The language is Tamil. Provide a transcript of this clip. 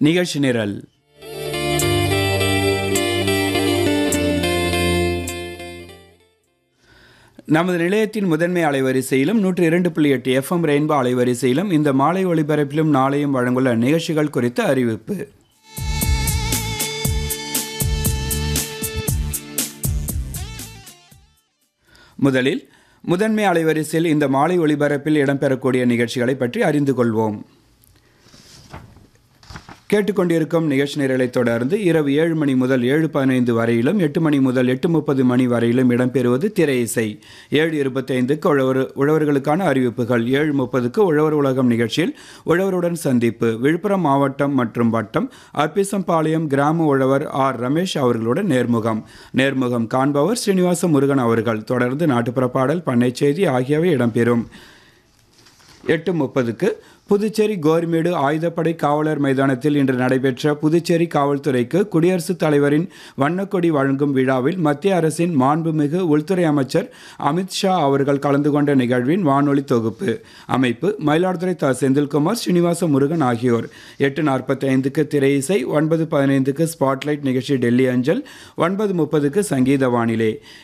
நிகழ்ச்சி நிரல் நமது நிலையத்தின் முதன்மை அலைவரிசையிலும் நூற்றி இரண்டு புள்ளி எட்டு எஃப்எம் ரெயின்போ அலைவரிசையிலும் இந்த மாலை ஒளிபரப்பிலும் நாளையும் வழங்குள்ள நிகழ்ச்சிகள் குறித்த அறிவிப்பு முதலில் முதன்மை அலைவரிசையில் இந்த மாலை ஒளிபரப்பில் இடம்பெறக்கூடிய நிகழ்ச்சிகளை பற்றி அறிந்து கொள்வோம் கேட்டுக்கொண்டிருக்கும் நிகழ்ச்சி நிரலை தொடர்ந்து இரவு ஏழு மணி முதல் ஏழு பதினைந்து வரையிலும் எட்டு மணி முதல் எட்டு முப்பது மணி வரையிலும் இடம்பெறுவது திரை இசை ஏழு இருபத்தைந்துக்கு உழவர் உழவர்களுக்கான அறிவிப்புகள் ஏழு முப்பதுக்கு உழவர் உலகம் நிகழ்ச்சியில் உழவருடன் சந்திப்பு விழுப்புரம் மாவட்டம் மற்றும் வட்டம் அர்ப்பிசம்பாளையம் கிராம உழவர் ஆர் ரமேஷ் அவர்களுடன் நேர்முகம் நேர்முகம் காண்பவர் ஸ்ரீனிவாச முருகன் அவர்கள் தொடர்ந்து நாட்டுப்புற பாடல் பண்ணை செய்தி ஆகியவை இடம்பெறும் எட்டு முப்பதுக்கு புதுச்சேரி கோரிமேடு ஆயுதப்படை காவலர் மைதானத்தில் இன்று நடைபெற்ற புதுச்சேரி காவல்துறைக்கு குடியரசுத் தலைவரின் வண்ணக்கொடி வழங்கும் விழாவில் மத்திய அரசின் மாண்புமிகு உள்துறை அமைச்சர் அமித்ஷா அவர்கள் கலந்து கொண்ட நிகழ்வின் வானொலி தொகுப்பு அமைப்பு மயிலாடுதுறை த செந்தில்குமார் ஸ்ரீனிவாச முருகன் ஆகியோர் எட்டு நாற்பத்தி ஐந்துக்கு திரை இசை ஒன்பது பதினைந்துக்கு ஸ்பாட்லைட் நிகழ்ச்சி டெல்லி அஞ்சல் ஒன்பது முப்பதுக்கு சங்கீத வானிலை